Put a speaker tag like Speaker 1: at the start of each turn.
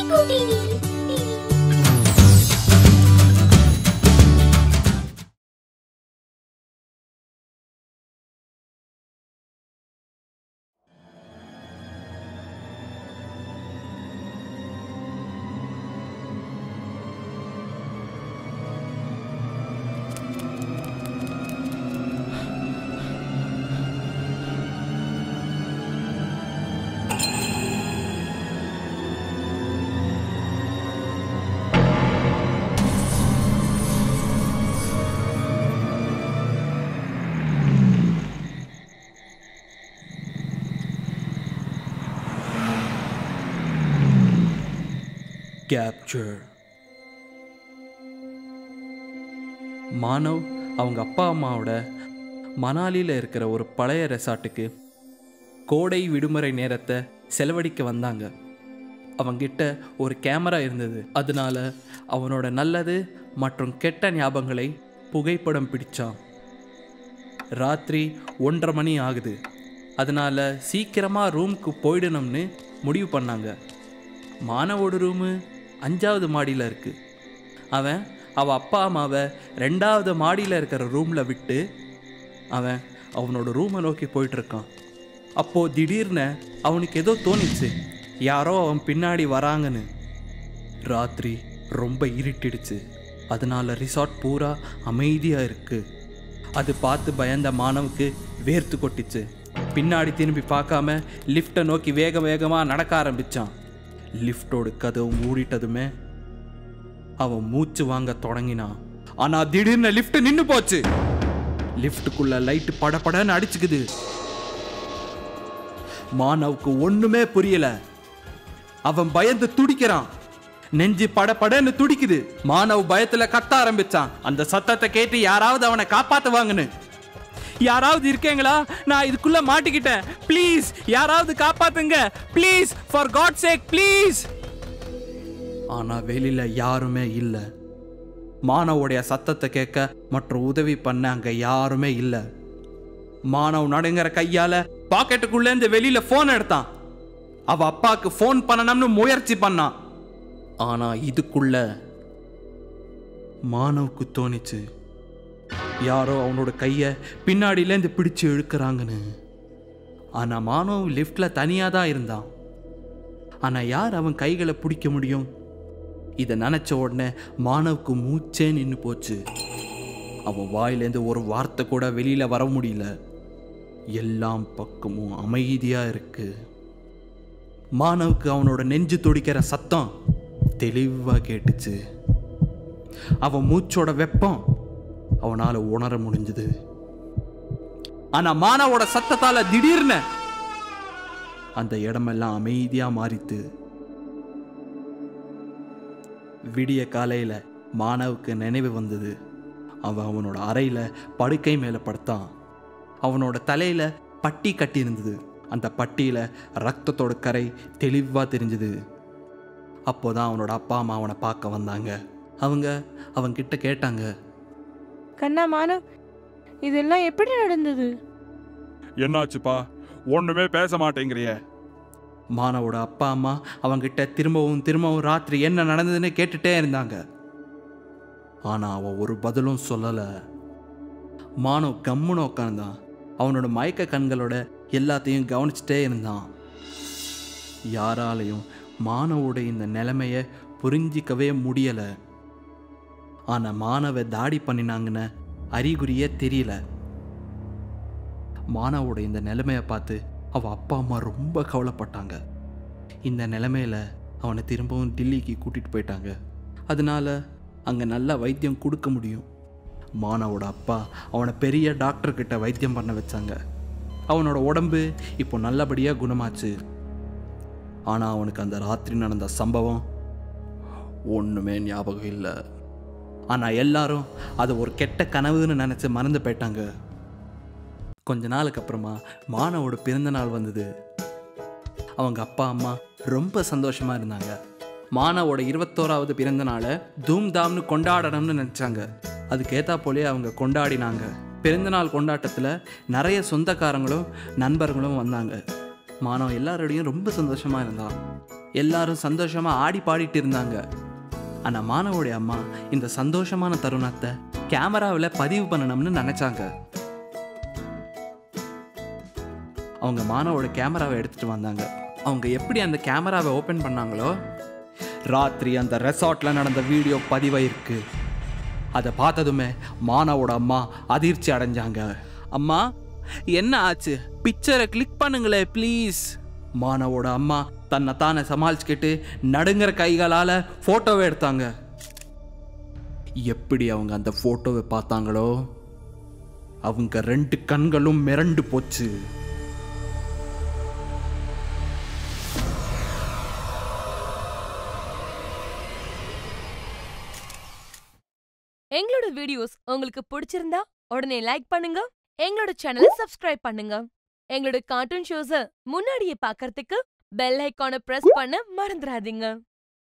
Speaker 1: capture Manav அவங்க அப்பா அம்மாவோட மணாலியில் இருக்கிற ஒரு பழைய ரெசார்ட்டுக்கு கோடை விடுமுறை நேரத்தை செலவழிக்க வந்தாங்க அவங்கிட்ட ஒரு கேமரா இருந்தது அதனால அவனோட நல்லது மற்றும் கெட்ட ஞாபகங்களை புகைப்படம் பிடிச்சான் ராத்திரி ஒன்றரை மணி ஆகுது அதனால சீக்கிரமாக ரூமுக்கு போயிடணும்னு முடிவு பண்ணாங்க மானவோட ரூமு அஞ்சாவது மாடியில் இருக்கு அவன் அவள் அப்பா அம்மாவை ரெண்டாவது மாடியில் இருக்கிற ரூமில் விட்டு அவன் அவனோட ரூமை நோக்கி போயிட்டு இருக்கான் அப்போது திடீர்னு அவனுக்கு ஏதோ தோணிச்சு யாரோ அவன் பின்னாடி வராங்கன்னு ராத்திரி ரொம்ப இருட்டிடுச்சு அதனால ரிசார்ட் பூரா அமைதியாக இருக்கு அது பார்த்து பயந்த மாணவுக்கு வேர்த்து கொட்டிச்சு பின்னாடி திரும்பி பார்க்காம லிஃப்ட்டை நோக்கி வேக வேகமாக நடக்க ஆரம்பிச்சான் லிஃப்டோட கதவு மூடிட்டதுமே அவன் மூச்சு வாங்க தொடங்கினான் ஆனா திடீர்னு லிஃப்ட் நின்னு போச்சு லிஃப்ட்டுக்குள்ள லைட் படபடன்னு அடிச்சுக்குது மானவுக்கு ஒண்ணுமே புரியல அவன் பயந்து துடிக்கிறான் நெஞ்சு படபடன்னு துடிக்குது மானவ் பயத்துல கத்த ஆரம்பிச்சான் அந்த சத்தத்தை கேட்டு யாராவது அவனை காப்பாத்துவாங்கன்னு யாராவது இருக்கீங்களா நான் இதுக்குள்ள மாட்டிக்கிட்டேன் ப்ளீஸ் யாராவது காப்பாத்துங்க please for God sake please ஆனா வெளியில யாருமே இல்லை மானவுடைய சத்தத்தை கேட்க மற்றும் உதவி பண்ண அங்க யாருமே இல்லை மானவ் நடுங்கிற கையால பாக்கெட்டுக்குள்ள இருந்து வெளியில போன் எடுத்தான் அவ அப்பாக்கு ஃபோன் பண்ணணும்னு முயற்சி பண்ணான் ஆனா இதுக்குள்ள மானவுக்கு தோணிச்சு யாரோ அவனோட கையை பின்னாடியிலேருந்து பிடிச்சு இழுக்கிறாங்கன்னு ஆனா மானவ் லிஃப்ட்ல தனியா தான் இருந்தான் ஆனா யார் அவன் கைகளை பிடிக்க முடியும் இதை நினைச்ச உடனே மானவுக்கு மூச்சே நின்று போச்சு அவன் வாயிலேருந்து ஒரு வார்த்தை கூட வெளியில வர முடியல எல்லாம் பக்கமும் அமைதியா இருக்கு மானவுக்கு அவனோட நெஞ்சு துடிக்கிற சத்தம் தெளிவா கேட்டுச்சு அவன் மூச்சோட வெப்பம் அவனால உணர முடிஞ்சது ஆனா மானவோட சத்தத்தால திடீர்னு அந்த இடமெல்லாம் அமைதியா மாறித்து விடிய காலையில மானவுக்கு நினைவு வந்தது அவன் அவனோட அறையில படுக்கை மேல படுத்தான் அவனோட தலையில பட்டி கட்டி இருந்தது அந்த பட்டியில ரத்தத்தோட கரை தெளிவா தெரிஞ்சது அப்போதான் அவனோட அப்பா அம்மா அவனை பார்க்க வந்தாங்க அவங்க அவன்கிட்ட கேட்டாங்க
Speaker 2: கண்ணா மானவ் இதெல்லாம் எப்படி நடந்தது
Speaker 3: என்னாச்சுப்பா ஒண்ணுமே பேச மாட்டேங்கிறிய
Speaker 1: மானவோட அப்பா அம்மா அவங்கிட்ட திரும்பவும் திரும்பவும் ராத்திரி என்ன நடந்ததுன்னு கேட்டுட்டே இருந்தாங்க ஆனா அவன் ஒரு பதிலும் சொல்லல மானவ் கம்முன்னு உட்காந்தான் அவனோட மயக்க கண்களோட எல்லாத்தையும் கவனிச்சுட்டே இருந்தான் யாராலையும் மானவோட இந்த நிலைமைய புரிஞ்சிக்கவே முடியல ஆனா மானவ தாடி பண்ணினாங்கன்னு அறிகுறியே தெரியல மானவோட இந்த நிலைமையை பார்த்து அவ அப்பா அம்மா ரொம்ப கவலைப்பட்டாங்க இந்த நிலைமையில அவனை திரும்பவும் டில்லிக்கு கூட்டிட்டு போயிட்டாங்க அதனால அங்கே நல்ல வைத்தியம் கொடுக்க முடியும் மானவோட அப்பா அவனை பெரிய டாக்டர் கிட்ட வைத்தியம் பண்ண வச்சாங்க அவனோட உடம்பு இப்போ நல்லபடியாக குணமாச்சு ஆனால் அவனுக்கு அந்த ராத்திரி நடந்த சம்பவம் ஒன்றுமே ஞாபகம் இல்லை ஆனால் எல்லாரும் அதை ஒரு கெட்ட கனவுன்னு நினச்சி மறந்து போயிட்டாங்க கொஞ்ச நாளுக்கு அப்புறமா மானவோட பிறந்த நாள் வந்தது அவங்க அப்பா அம்மா ரொம்ப சந்தோஷமா இருந்தாங்க மானவோட இருபத்தோராவது பிறந்த நாளை தூம் தாம்னு கொண்டாடணும்னு நினச்சாங்க அதுக்கேத்தா போலே அவங்க கொண்டாடினாங்க பிறந்தநாள் கொண்டாட்டத்தில் நிறைய சொந்தக்காரங்களும் நண்பர்களும் வந்தாங்க மானவ் எல்லாரோடையும் ரொம்ப சந்தோஷமா இருந்தான் எல்லாரும் சந்தோஷமா ஆடி பாடிட்டு இருந்தாங்க ஆனா மானவோடைய அம்மா இந்த சந்தோஷமான தருணத்தை கேமராவில் பதிவு பண்ணணும்னு நினைச்சாங்க அவங்க மானவோட கேமராவை எடுத்துட்டு வந்தாங்க அவங்க எப்படி அந்த கேமராவை ஓப்பன் பண்ணாங்களோ ராத்திரி அந்த ரெசார்ட்ல நடந்த வீடியோ பதிவாயிருக்கு அதை பார்த்ததுமே மானாவோட அம்மா அதிர்ச்சி அடைஞ்சாங்க அம்மா என்ன ஆச்சு பிக்சரை கிளிக் பண்ணுங்களே ப்ளீஸ் மானாவோட அம்மா தன்னை தானே சமாளிச்சுக்கிட்டு நடுங்கிற கைகளால் ஃபோட்டோவை எடுத்தாங்க எப்படி அவங்க அந்த ஃபோட்டோவை பார்த்தாங்களோ அவங்க ரெண்டு கண்களும் மிரண்டு போச்சு
Speaker 4: எங்களோட வீடியோஸ் உங்களுக்கு பிடிச்சிருந்தா உடனே லைக் பண்ணுங்க எங்களோட சேனலை சப்ஸ்கிரைப் பண்ணுங்க எங்களோட கார்ட்டூன் ஷோஸ முன்னாடியே பார்க்கறதுக்கு பெல் ஐகானை பிரஸ் பண்ண மறந்துடாதீங்க